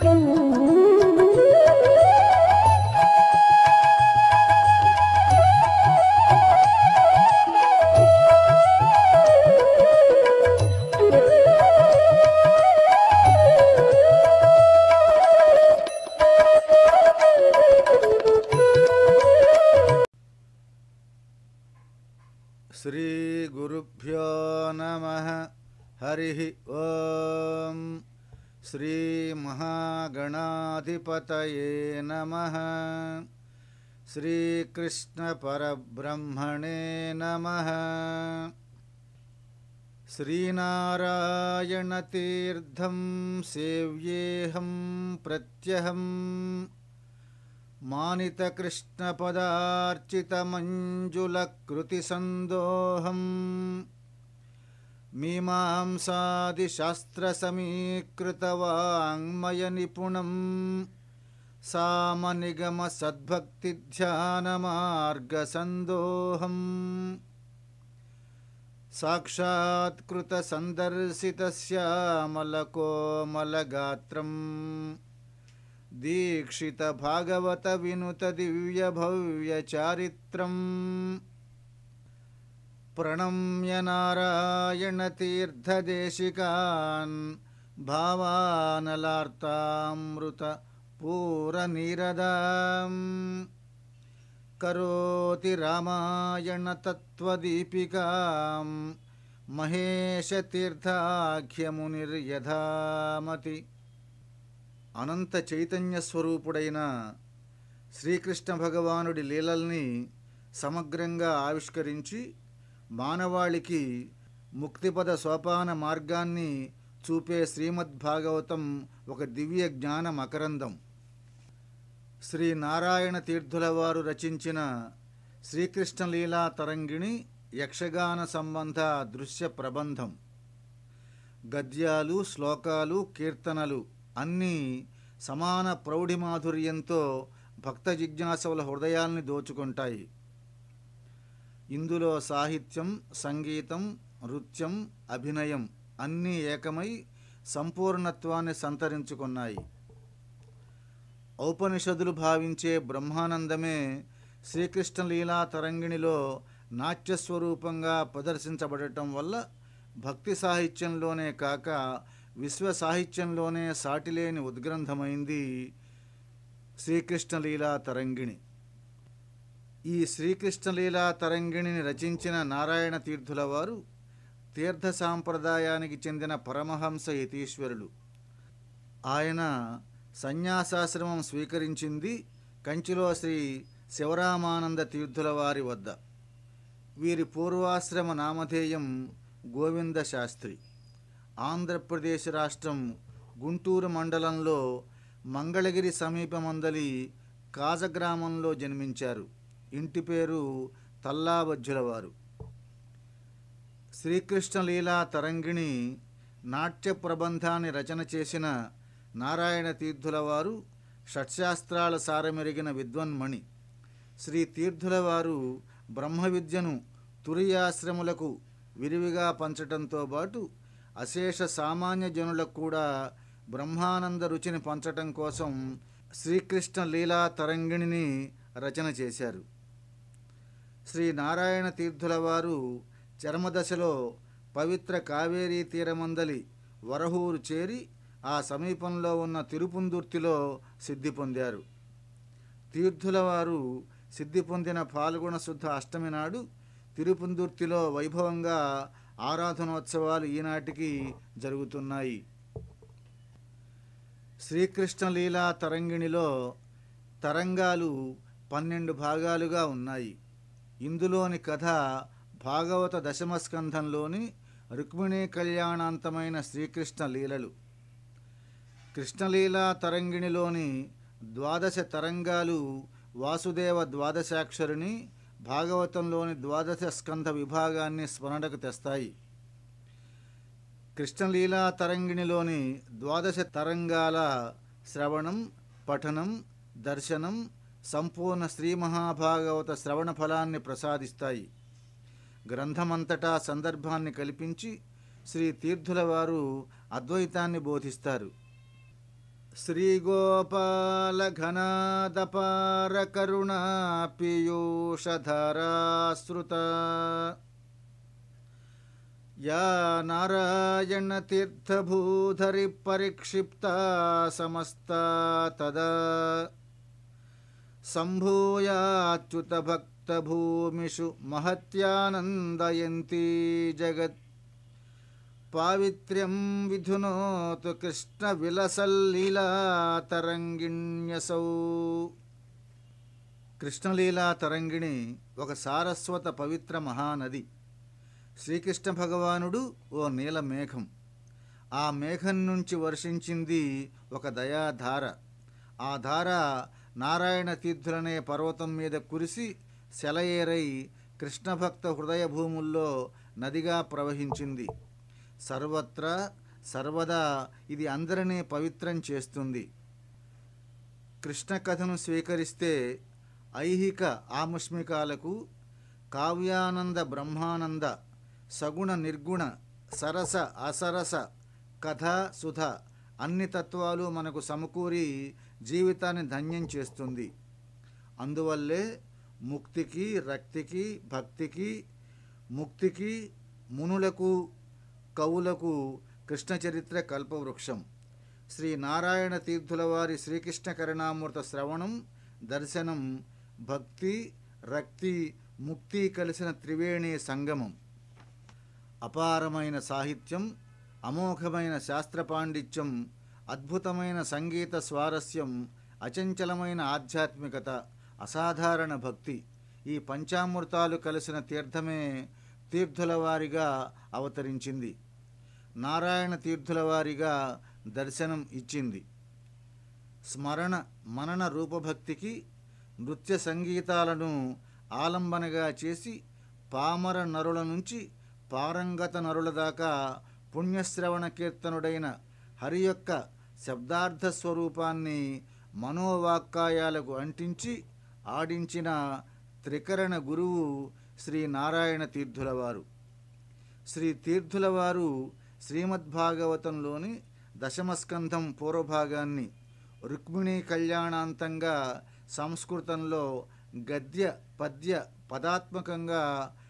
శ్రీగురుభ్యో నమ హరి ఓం శ్రీమహాగణాధిపతయే నమ శ్రీకృష్ణపరబ్రహ్మణే నమ శ్రీనారాయణతీర్థం సేవ్యేహం ప్రత్యహం मानितकृष्णपदार्चितमञ्जुलकृतिसन्दोहम् मीमांसादिशास्त्रसमीकृतवाङ्मयनिपुणम् सामनिगमसद्भक्तिध्यानमार्गसन्दोहम् साक्षात्कृतसन्दर्शितस्यामलकोमलगात्रम् दीक्षितभागवतविनुतदिव्यभव्यचारित्रम् प्रणम्य नारायणतीर्थदेशिकान् भावानलार्तामृतपूरनिरदाम् करोति रामायणतत्त्वदीपिकाम् महेशतीर्थाख्यमुनिर्यथामति అనంత చైతన్య స్వరూపుడైన శ్రీకృష్ణ భగవానుడి లీలల్ని సమగ్రంగా ఆవిష్కరించి మానవాళికి ముక్తిపద సోపాన మార్గాన్ని చూపే శ్రీమద్భాగవతం ఒక దివ్య జ్ఞాన మకరందం శ్రీ నారాయణ తీర్థుల వారు రచించిన శ్రీకృష్ణ లీలా తరంగిణి యక్షగాన సంబంధ దృశ్య ప్రబంధం గద్యాలు శ్లోకాలు కీర్తనలు అన్నీ సమాన ప్రౌఢి మాధుర్యంతో భక్త జిజ్ఞాసవుల హృదయాల్ని దోచుకుంటాయి ఇందులో సాహిత్యం సంగీతం నృత్యం అభినయం అన్నీ ఏకమై సంపూర్ణత్వాన్ని సంతరించుకున్నాయి ఔపనిషదులు భావించే బ్రహ్మానందమే శ్రీకృష్ణ లీలా తరంగిణిలో నాట్యస్వరూపంగా ప్రదర్శించబడటం వల్ల భక్తి సాహిత్యంలోనే కాక విశ్వ సాహిత్యంలోనే సాటిలేని ఉద్గ్రంథమైంది శ్రీకృష్ణలీలా తరంగిణి ఈ శ్రీకృష్ణలీలా తరంగిణిని రచించిన నారాయణ తీర్థుల వారు తీర్థ సాంప్రదాయానికి చెందిన పరమహంస యతీశ్వరులు ఆయన సన్యాసాశ్రమం స్వీకరించింది కంచిలో శ్రీ శివరామానంద తీర్థుల వారి వద్ద వీరి పూర్వాశ్రమ నామధేయం గోవింద శాస్త్రి ఆంధ్రప్రదేశ్ రాష్ట్రం గుంటూరు మండలంలో మంగళగిరి సమీపమందలి కాజగ్రామంలో జన్మించారు ఇంటి పేరు తల్లాబజ్జులవారు శ్రీకృష్ణ లీలా తరంగిణి నాట్య ప్రబంధాన్ని రచన చేసిన నారాయణ తీర్థుల వారు షట్శాస్త్రాల సారమెరిగిన విద్వన్మణి శ్రీ తీర్థుల వారు బ్రహ్మ విద్యను తురియాశ్రములకు విరివిగా పంచటంతో పాటు అశేష సామాన్య జనులకు కూడా బ్రహ్మానంద రుచిని పంచటం కోసం శ్రీకృష్ణ లీలా తరంగిణిని రచన చేశారు శ్రీ నారాయణ తీర్థుల వారు చర్మదశలో పవిత్ర కావేరీ తీరమందలి వరహూరు చేరి ఆ సమీపంలో ఉన్న తిరుపుందుర్తిలో సిద్ధి పొందారు తీర్థుల వారు సిద్ధి పొందిన పాల్గొన శుద్ధ అష్టమి నాడు తిరుపుందుర్తిలో వైభవంగా ఆరాధనోత్సవాలు ఈనాటికి జరుగుతున్నాయి శ్రీకృష్ణ లీలా తరంగిణిలో తరంగాలు పన్నెండు భాగాలుగా ఉన్నాయి ఇందులోని కథ భాగవత దశమ స్కంధంలోని రుక్మిణీ కళ్యాణాంతమైన శ్రీకృష్ణ లీలలు కృష్ణలీలా తరంగిణిలోని ద్వాదశ తరంగాలు వాసుదేవ ద్వాదశాక్షరిని భాగవతంలోని ద్వాదశ స్కంధ విభాగాన్ని స్మరణకు తెస్తాయి కృష్ణలీలా తరంగిణిలోని ద్వాదశ తరంగాల శ్రవణం పఠనం దర్శనం సంపూర్ణ శ్రీ మహాభాగవత శ్రవణ ఫలాన్ని ప్రసాదిస్తాయి గ్రంథమంతటా సందర్భాన్ని కల్పించి శ్రీ తీర్థుల వారు అద్వైతాన్ని బోధిస్తారు శ్రీగోపాలఘనాదపారకరుణా పీయూషధరాశ్రుత యా నారాయణతీర్థభూధరి పరిక్షిప్తా సమస్తా తదా సంభూయాచ్యుతభక్తభూమిషు మహత్యానందయంతి జగత్ పావిత్ర్యం విధునోతు కృష్ణ విలసల్లీలాతరంగిణ్యసౌ కృష్ణలీలా తరంగిణి ఒక సారస్వత పవిత్ర మహానది శ్రీకృష్ణ భగవానుడు ఓ నీల మేఘం ఆ మేఘం నుంచి వర్షించింది ఒక దయాధార ఆ ధార నారాయణ తీర్థులనే పర్వతం మీద కురిసి సెలయేరై కృష్ణభక్త హృదయ భూముల్లో నదిగా ప్రవహించింది సర్వత్రా సర్వదా ఇది అందరినీ పవిత్రం చేస్తుంది కృష్ణ కథను స్వీకరిస్తే ఐహిక ఆముష్మికాలకు కావ్యానంద బ్రహ్మానంద సగుణ నిర్గుణ సరస అసరస కథ సుధ అన్ని తత్వాలు మనకు సమకూరి జీవితాన్ని ధన్యం చేస్తుంది అందువల్లే ముక్తికి రక్తికి భక్తికి ముక్తికి మునులకు కవులకు కృష్ణ చరిత్ర కల్పవృక్షం శ్రీ నారాయణ తీర్థుల వారి శ్రీకృష్ణ కరుణామృత శ్రవణం దర్శనం భక్తి రక్తి ముక్తి కలిసిన త్రివేణి సంగమం అపారమైన సాహిత్యం అమోఘమైన శాస్త్ర పాండిత్యం అద్భుతమైన సంగీత స్వారస్యం అచంచలమైన ఆధ్యాత్మికత అసాధారణ భక్తి ఈ పంచామృతాలు కలిసిన తీర్థమే తీర్థుల వారిగా అవతరించింది నారాయణ తీర్థుల వారిగా దర్శనం ఇచ్చింది స్మరణ మనన రూపభక్తికి నృత్య సంగీతాలను ఆలంబనగా చేసి పామర నరుల నుంచి పారంగత నరుల దాకా పుణ్యశ్రవణ కీర్తనుడైన హరి యొక్క శబ్దార్థ స్వరూపాన్ని మనోవాక్కాయాలకు అంటించి ఆడించిన త్రికరణ గురువు శ్రీ నారాయణ తీర్థుల వారు శ్రీ తీర్థుల వారు శ్రీమద్భాగవతంలోని దశమస్కంధం పూర్వభాగాన్ని రుక్మిణీ కళ్యాణాంతంగా సంస్కృతంలో గద్య పద్య పదాత్మకంగా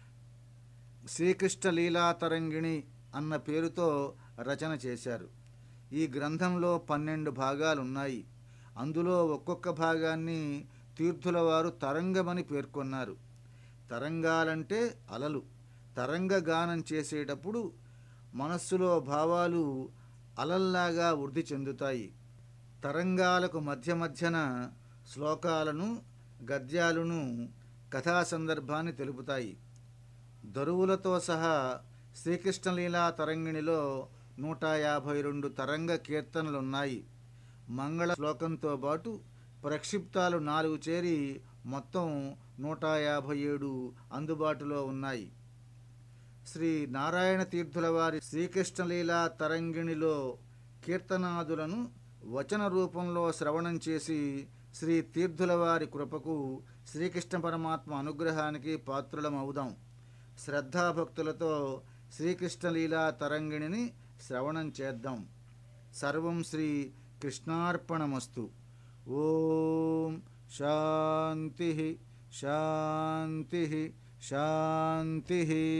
శ్రీకృష్ణ లీలాతరంగిణి అన్న పేరుతో రచన చేశారు ఈ గ్రంథంలో పన్నెండు భాగాలున్నాయి అందులో ఒక్కొక్క భాగాన్ని తీర్థుల వారు తరంగమని పేర్కొన్నారు తరంగాలంటే అలలు తరంగ గానం చేసేటప్పుడు మనస్సులో భావాలు అలల్లాగా వృద్ధి చెందుతాయి తరంగాలకు మధ్య మధ్యన శ్లోకాలను గద్యాలను కథా సందర్భాన్ని తెలుపుతాయి దరువులతో సహా శ్రీకృష్ణలీలా తరంగిణిలో నూట యాభై రెండు తరంగ కీర్తనలున్నాయి మంగళ శ్లోకంతో పాటు ప్రక్షిప్తాలు నాలుగు చేరి మొత్తం నూట యాభై ఏడు అందుబాటులో ఉన్నాయి శ్రీ నారాయణ తీర్థుల వారి శ్రీకృష్ణలీలా తరంగిణిలో కీర్తనాదులను వచన రూపంలో శ్రవణం చేసి శ్రీ తీర్థుల వారి కృపకు శ్రీకృష్ణ పరమాత్మ అనుగ్రహానికి పాత్రులమవుదాం శ్రద్ధాభక్తులతో శ్రీకృష్ణలీలా తరంగిణిని శ్రవణం చేద్దాం సర్వం శ్రీ కృష్ణార్పణమస్తు ఓం శాంతి శాంతి శాంతి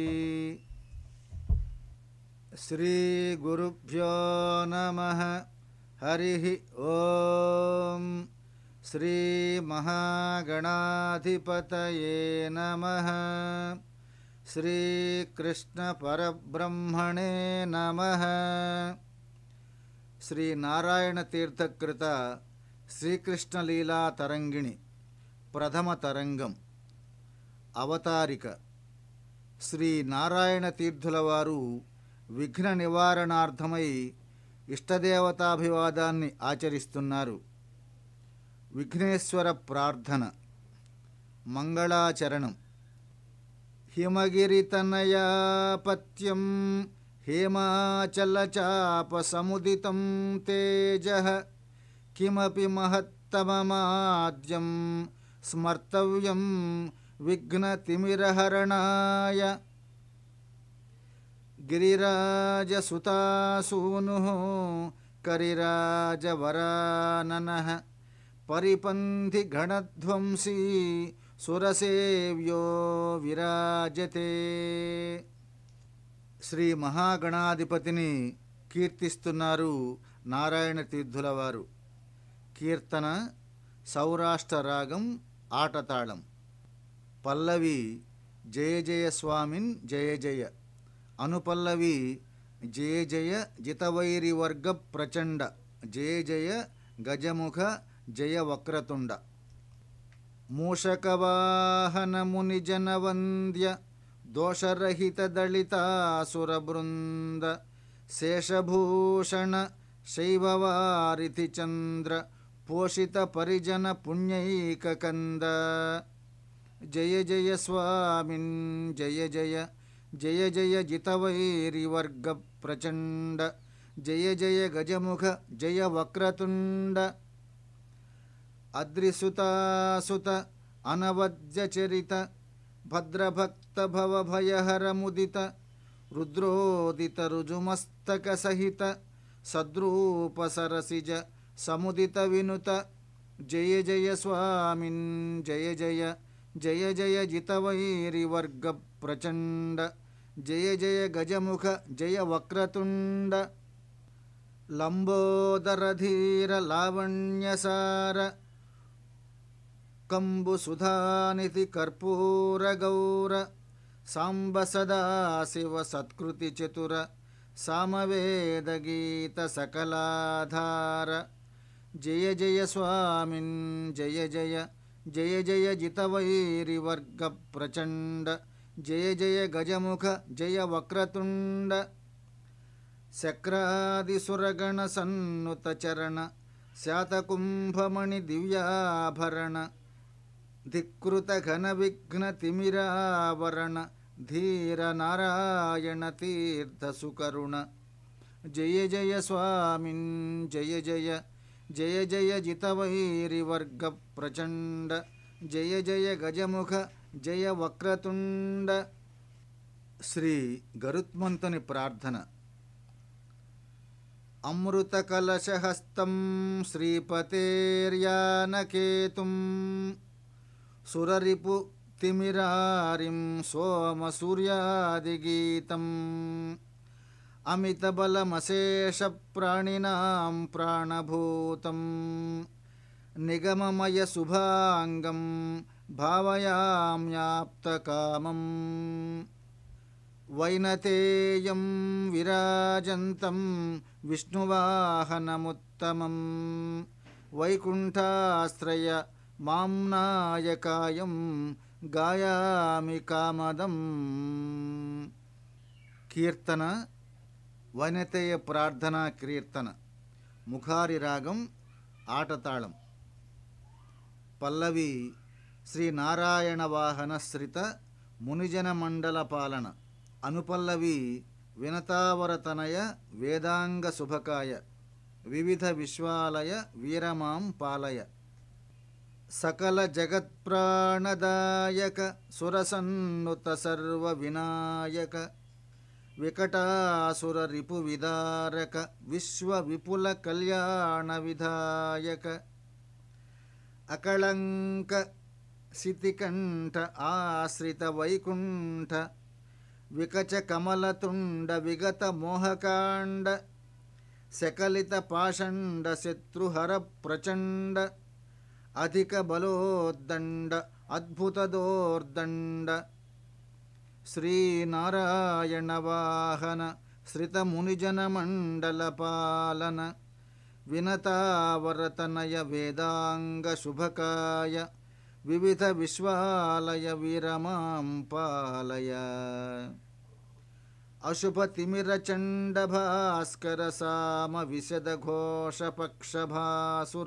శ్రీగురుభ్యో నమ హరి ఓం శ్రీమహాగణాధిపతయే నమ శ్రీకృష్ణపరబ్రహ్మణే నమ శ్రీ నారాయణ తీర్థకృత శ్రీకృష్ణలీలా తరంగిణి ప్రథమ తరంగం అవతారిక శ్రీ నారాయణ తీర్థుల వారు విఘ్న నివారణార్థమై ఇష్టదేవతాభివాదాన్ని ఆచరిస్తున్నారు విఘ్నేశ్వర ప్రార్థన మంగళాచరణం హిమగిరితనయాపత్యం హేమాచలచాపసముదితం తేజ కిమపి మహత్తమమాద్యం స్మర్తవ్యం విఘ్నతిమిరహరణాయ గిరిరాజసుతాసూను करिराजवराननः परिपन्थिगणध्वंसी సురసేవ్యో విరాజతే శ్రీ మహాగణాధిపతిని కీర్తిస్తున్నారు నారాయణ తీర్థుల వారు కీర్తన సౌరాష్ట్ర రాగం ఆటతాళం పల్లవి జయ జయ స్వామిన్ జయ జయ అనుపల్లవి జయ జయ జితవైరివర్గ ప్రచండ జయ జయ గజముఖ జయ వక్రతుండ మూషకవాహనమునిజనవంద్య దోషరహితదళితాసురబృంద శేషభూషణ శైవవారిథి చంద్ర పోషిత పరిజన పుణ్యైకకంద జయ జయ స్వామిన్ జయ జయ జయ జయ జితవైరివర్గ ప్రచండ జయ జయ గజముఖ జయ వక్రతుండ అద్రిసుతాసుత అనవద్యచరిత భద్రభక్త భవభయహరముదిత రుద్రోదిత రుజుమస్తక సహిత సద్రూప సరసిజ సముదిత వినుత జయ జయ స్వామిన్ జయ జయ జయ జయ జితవైరివర్గ ప్రచండ జయ జయ గజముఖ జయ వక్రతుండ లంబోదరధీర లావణ్యసార కంబు సుధానిధి కర్పూర గౌర సాంబ సదా శివ సత్కృతి చతుర సామవేద గీత సకలాధార జయ జయ స్వామిన్ జయ జయ జయ జయ జితవైరివర్గ ప్రచండ జయ జయ గజముఖ జయ వక్రతుండ శక్రాదిసురగణ సన్నుత చరణ శాతకుంభమణి దివ్యాభరణ ధిక్కృత ఘన విఘ్న తిమిరావరణ ధీర నారాయణ తీర్థ సుకరుణ జయ జయ స్వామిన్ జయ జయ జయ జయ జితవైరివర్గ ప్రచండ జయ జయ గజముఖ జయ వక్రతుండ శ్రీ గరుత్మంతుని ప్రార్థన అమృతకలశహస్తం శ్రీపతేర్యానకేతుం సురరిపు తిమిరారిం సోమసూర్యాదిగీతం అమితబలమశేషప్రాణినాం ప్రాణభూతం నిగమమయశుభాంగం భావయామ్యాప్తకామం వైనతేయం విరాజంతం విష్ణువాహనముత్తమం వైకుంఠాశ్రయ మాంనాయకాయం గాయామి కామదం కీర్తన వనతేయ ప్రార్థనా కీర్తన ముఖారి రాగం ఆటతాళం పల్లవి శ్రీ నారాయణ వాహన శ్రిత మునిజన మండల పాలన అనుపల్లవి వినతావరతనయ వేదాంగ శుభకాయ వివిధ విశ్వాలయ వీరమాం పాలయ సకల జగత్ప్రాణదాయక సురసన్నుత సర్వ వినాయక వికటాసుర రిపు విదారక విశ్వ విపుల కళ్యాణ విధాయక అకళంక శితికంఠ ఆశ్రిత వైకుంఠ వికచ కమలతుండ విగత మోహకాండ శకలిత పాషండ శత్రుహర ప్రచండ అధిక బలోద్దండ అద్భుత దోర్దండ శ్రీనారాయణ వాహన శ్రిత మునిజన మండల పాలన వినతావరతనయ వేదాంగ శుభకాయ వివిధ విశ్వాలయ వీరమాం పాలయ అశుభతిమిరచండ భాస్కర సామ విశద ఘోష పక్షభాసుర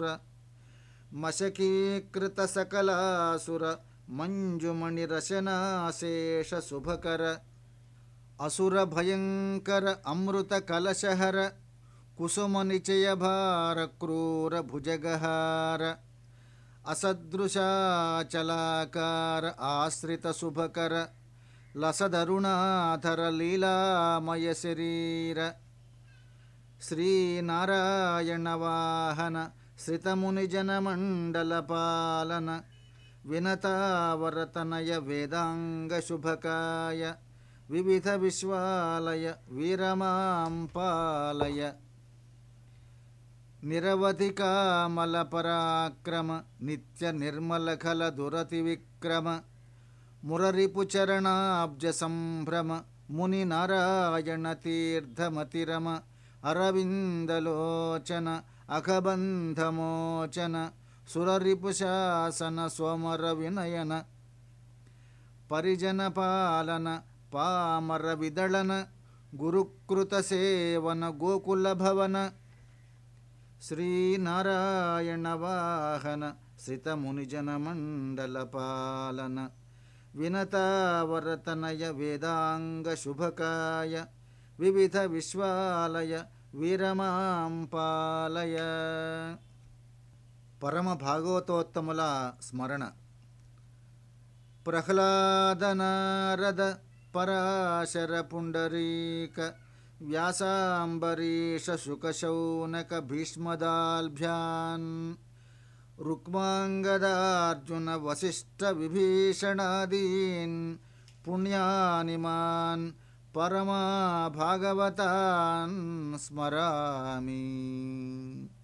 మశకీకృత సకలాసుర మంజుమణి రశనాశేష శుభకర అసుర భయంకర అమృత కలశహర కుసుమ నిచయ భార క్రూర భుజగహార అసదృశాచలాకార ఆశ్రిత శుభకర లసదరుణాధర లీలామయ శరీర శ్రీనారాయణవాహన శ్రితమునిజనమండలపాలన వినతావరతనయ వేదాంగశుభకాయ వివిధ విశ్వాలయ వీరమాం పాలయ నిరవధి కామల పరాక్రమ నిత్య నిర్మల ఖల దురతి విక్రమ మురరిపు చరణాబ్జ సంభ్రమ ముని నారాయణ తీర్థమతిరమ అరవిందలోచన అఖబంధమోచన సురరిపు శాసన సోమర వినయన పరిజన పాలన పామర విదళన గురుకృత సేవన గోకుల భవన శ్రీనారాయణ వాహన శ్రితమునిజన మండల పాలన వినతావరతనయ వేదాంగ శుభకాయ వివిధ విశ్వాలయ వీరమాం పాలయ పరమ భాగవతోత్తముల స్మరణ ప్రహ్లాదనారద పరాశర పుండరీక వ్యాసాంబరీష శుకశౌనక భీష్మదాల్భ్యాన్ రుక్మాంగదార్జున వసిష్ఠ విభీషణాదీన్ పుణ్యానిమాన్ పరమా భాగవతాన్ స్మరామి